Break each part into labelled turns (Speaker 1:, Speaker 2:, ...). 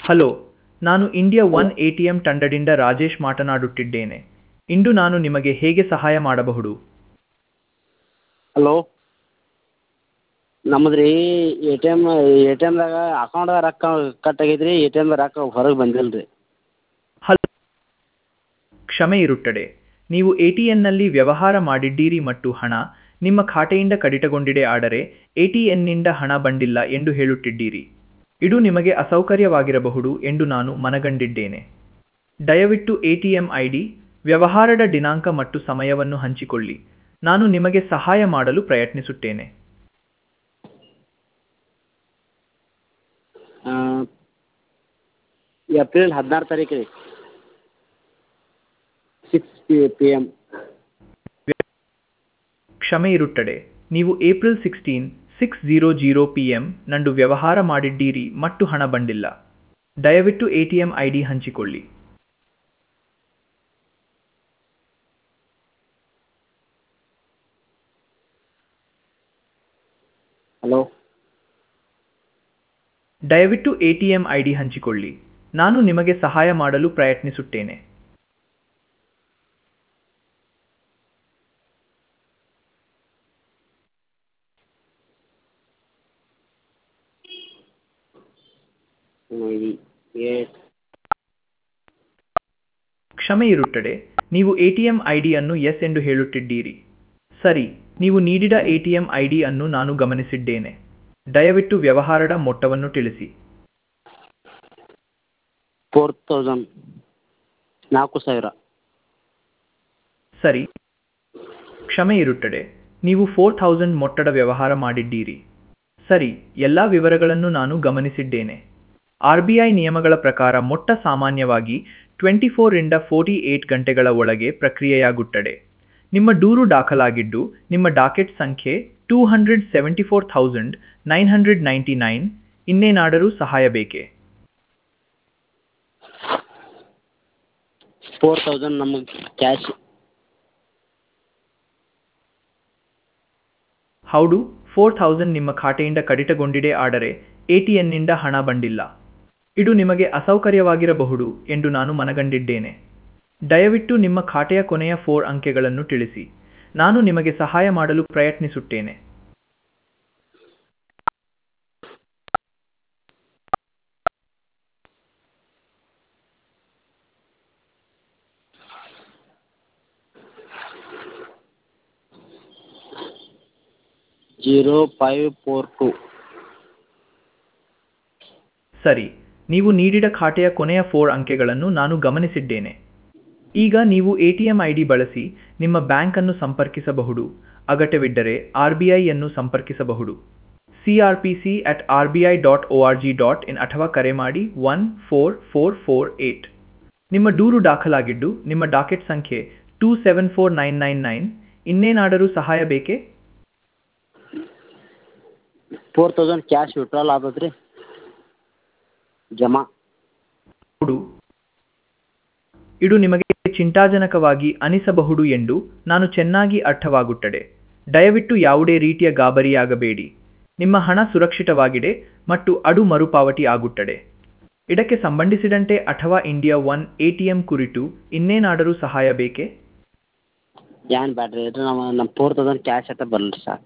Speaker 1: hello ನಾನು India one A T M ತಂಡದಿಂದ ರಾಜೇಶ್ ಮಾತನಾಡುತ್ತಿದ್ದೇನೆ ಇಂದು ನಾನು ನಿಮಗೆ ಹೇಗೆ ಸಹಾಯ ಮಾಡಬಹುದು
Speaker 2: ಹಲೋ ನಮ್ಮದು ರೀ A T M A T ಎಮ್ದಾಗ ಅಕೌಂಟ್ದಾಗ ರೊಕ್ಕ ಕಟ್ ಆಗೈತೆ ರೀ ಎ ಟಿ ಎಮ್ದಾಗ ರೊಕ್ಕ ಹೊರಗೆ ಬಂದಿಲ್ಲ ರೀ
Speaker 1: ಹಲೋ ಕ್ಷಮೆ ಇರುತ್ತದೆ ನೀವು ಎ ಟಿ ಎನ್ನಲ್ಲಿ ವ್ಯವಹಾರ ಮಾಡಿದ್ದೀರಿ ಮತ್ತು ಹಣ ನಿಮ್ಮ ಖಾತೆಯಿಂದ ಕಡಿತಗೊಂಡಿದೆ ಆದರೆ ಎ ಟಿ ಎನ್ನಿಂದ ಹಣ ಬಂದಿಲ್ಲ ಎಂದು ಹೇಳುತ್ತಿದ್ದೀರಿ ಇದು ನಿಮಗೆ ಅಸೌಕರ್ಯವಾಗಿರಬಹುದು ಎಂದು ನಾನು ಮನಗಂಡಿದ್ದೇನೆ ದಯವಿಟ್ಟು A T M I D ವ್ಯವಹಾರದ ದಿನಾಂಕ ಮತ್ತು ಸಮಯವನ್ನು ಹಂಚಿಕೊಳ್ಳಿ ನಾನು ನಿಮಗೆ ಸಹಾಯ ಮಾಡಲು ಪ್ರಯತ್ನಿಸುತ್ತೇನೆ
Speaker 2: ಏಪ್ರಿಲ್ ಹದಿನಾರು ತಾರೀಕು ರೀ ಸಿಕ್ಸ್ ಪಿ ಪಿ ಎಮ್
Speaker 1: ಕ್ಷಮೆ ಇರುತ್ತದೆ ನೀವು April sixteen six zero zero P M ನಂದು ವ್ಯವಹಾರ ಮಾಡಿದ್ದೀರಿ ಮತ್ತು ಹಣ ಬಂದಿಲ್ಲ ದಯವಿಟ್ಟು A T M I D ಹಂಚಿಕೊಳ್ಳಿ
Speaker 2: ಹಲೋ
Speaker 1: ದಯವಿಟ್ಟು A T M I D ಹಂಚಿಕೊಳ್ಳಿ ನಾನು ನಿಮಗೆ ಸಹಾಯ ಮಾಡಲು ಪ್ರಯತ್ನಿಸುತ್ತೇನೆ
Speaker 2: ಏಟ್
Speaker 1: ಕ್ಷಮೆ ಇರುತ್ತದೆ ನೀವು ಎ ಟಿ ಎಂ ಐ ಡಿಯನ್ನು ಎಸ್ ಎಂದು ಹೇಳುತ್ತಿದ್ದೀರಿ ಸರಿ ನೀವು ನೀಡಿದ A T M I D ಅನ್ನು ನಾನು ಗಮನಿಸಿದ್ದೇನೆ ದಯವಿಟ್ಟು ವ್ಯವಹಾರದ ಮೊತ್ತವನ್ನು ತಿಳಿಸಿ
Speaker 2: ಫೋರ್ ತೌಸಂಡ್ ನಾಲ್ಕು ಸಾವಿರ
Speaker 1: ಸರಿ ಕ್ಷಮೆ ಇರುತ್ತದೆ ನೀವು ಫೋರ್ ಥೌಸಂಡ್ ಮೊತ್ತದ ವ್ಯವಹಾರ ಮಾಡಿದ್ದೀರಿ ಸರಿ ಎಲ್ಲ ವಿವರಗಳನ್ನು ನಾನು ಗಮನಿಸಿದ್ದೇನೆ ಆರ್ ಬಿ ಐ ನಿಯಮಗಳ ಪ್ರಕಾರ ಮೊಟ್ಟ ಸಾಮಾನ್ಯವಾಗಿ ಟ್ವೆಂಟಿ ಫೋರಿಂದ ಫೋರ್ಟಿ ಏಟ್ ಗಂಟೆಗಳ ಒಳಗೆ ಪ್ರಕ್ರಿಯೆಯಾಗುತ್ತದೆ ನಿಮ್ಮ ದೂರು ದಾಖಲಾಗಿದ್ದು ನಿಮ್ಮ ಡಾಕೆಟ್ ಸಂಖ್ಯೆ two hundred seventy four thousand nine hundred ninety nine ಇನ್ನೇನಾದರೂ ಸಹಾಯ ಬೇಕೇ
Speaker 2: ಫೋರ್ ತೌಸಂಡ್ ನಮಗೆ ಕ್ಯಾಶ್
Speaker 1: ಹೌದು ಫೋರ್ ಥೌಸಂಡ್ ನಿಮ್ಮ ಖಾತೆಯಿಂದ ಕಡಿತಗೊಂಡಿದೆ ಆದರೆ ಎ ಟಿ ಎನ್ನಿಂದ ಹಣ ಬಂದಿಲ್ಲ ಇದು ನಿಮಗೆ ಅಸೌಕರ್ಯವಾಗಿರಬಹುದು ಎಂದು ನಾನು ಮನಗಂಡಿದ್ದೇನೆ ದಯವಿಟ್ಟು ನಿಮ್ಮ ಖಾತೆಯ ಕೊನೆಯ ಫೋರ್ ಅಂಕೆಗಳನ್ನು ತಿಳಿಸಿ ನಾನು ನಿಮಗೆ ಸಹಾಯ ಮಾಡಲು ಪ್ರಯತ್ನಿಸುತ್ತೇನೆ
Speaker 2: ಜೀರೋ ಫೈವ್ ಫೋರ್ ಟು
Speaker 1: ಸರಿ ನೀವು ನೀಡಿದ ಖಾತೆಯ ಕೊನೆಯ ಫೋರ್ ಅಂಕೆಗಳನ್ನು ನಾನು ಗಮನಿಸಿದ್ದೇನೆ ಈಗ ನೀವು A T M I D ಬಳಸಿ ನಿಮ್ಮ ಬ್ಯಾಂಕನ್ನು ಸಂಪರ್ಕಿಸಬಹುದು ಅಗತ್ಯವಿದ್ದರೆ ಆರ್ ಬಿ ಐಯನ್ನು ಸಂಪರ್ಕಿಸಬಹುದು C R P C at R B I dot O R G dot in ಅಥವಾ ಕರೆ ಮಾಡಿ one four four four eight ನಿಮ್ಮ ದೂರು ದಾಖಲಾಗಿದ್ದು ನಿಮ್ಮ ಡಾಕೆಟ್ ಸಂಖ್ಯೆ two seven four nine nine nine ಇನ್ನೇನಾದರೂ ಸಹಾಯ ಬೇಕೇ
Speaker 2: ಫೋರ್ ತೌಸಂಡ್ ಕ್ಯಾಶ್ ವಿಡ್ರಾಲ್ ಆದದ್ದು ರೀ ಜಮಾ
Speaker 1: ಹೌದು ಇದು ನಿಮಗೆ ಚಿಂತಾಜನಕವಾಗಿ ಅನಿಸಬಹುದು ಎಂದು ನಾನು ಚೆನ್ನಾಗಿ ಅರ್ಥವಾಗುತ್ತದೆ ದಯವಿಟ್ಟು ಯಾವುದೇ ರೀತಿಯ ಗಾಬರಿಯಾಗಬೇಡಿ ನಿಮ್ಮ ಹಣ ಸುರಕ್ಷಿತವಾಗಿದೆ ಮತ್ತು ಅದು ಮರುಪಾವತಿ ಆಗುತ್ತದೆ ಇದಕ್ಕೆ ಸಂಬಂಧಿಸಿದಂತೆ ಅಥವಾ India one A T M ಕುರಿತು ಇನ್ನೇನಾದರೂ ಸಹಾಯ ಬೇಕೇ
Speaker 2: ಏನು ಬ್ಯಾಡ್ರಿ ಇದು ನಮ್ಮ ನಮ್ಮ ಫೋರ್ ತೌಸಂಡ್ ಕ್ಯಾಶ್ ಅಟ್ಟ ಬರಲಿ ಸಾಕು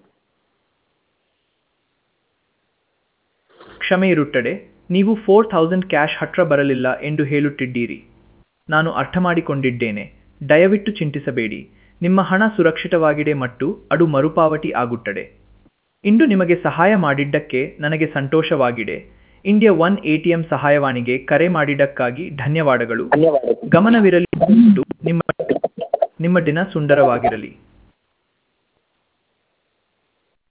Speaker 1: ಕ್ಷಮೆ ಇರುತ್ತದೆ ನೀವು ಫೋರ್ ಥೌಸಂಡ್ ಕ್ಯಾಶ್ ಹತ್ರ ಬರಲಿಲ್ಲ ಎಂದು ಹೇಳುತ್ತಿದ್ದೀರಿ ನಾನು ಅರ್ಥ ಮಾಡಿಕೊಂಡಿದ್ದೇನೆ ದಯವಿಟ್ಟು ಚಿಂತಿಸಬೇಡಿ ನಿಮ್ಮ ಹಣ ಸುರಕ್ಷಿತವಾಗಿದೆ ಮತ್ತು ಅದು ಮರುಪಾವತಿ ಆಗುತ್ತದೆ ಇಂದು ನಿಮಗೆ ಸಹಾಯ ಮಾಡಿದ್ದಕ್ಕೆ ನನಗೆ ಸಂತೋಷವಾಗಿದೆ India one A T M ಸಹಾಯವಾಣಿಗೆ ಕರೆ ಮಾಡಿದ್ದಕ್ಕಾಗಿ ಧನ್ಯವಾದಗಳು
Speaker 2: ಧನ್ಯವಾದ
Speaker 1: ಗಮನವಿರಲಿ ಮತ್ತು ನಿಮ್ಮ ನಿಮ್ಮ ದಿನ ಸುಂದರವಾಗಿರಲಿ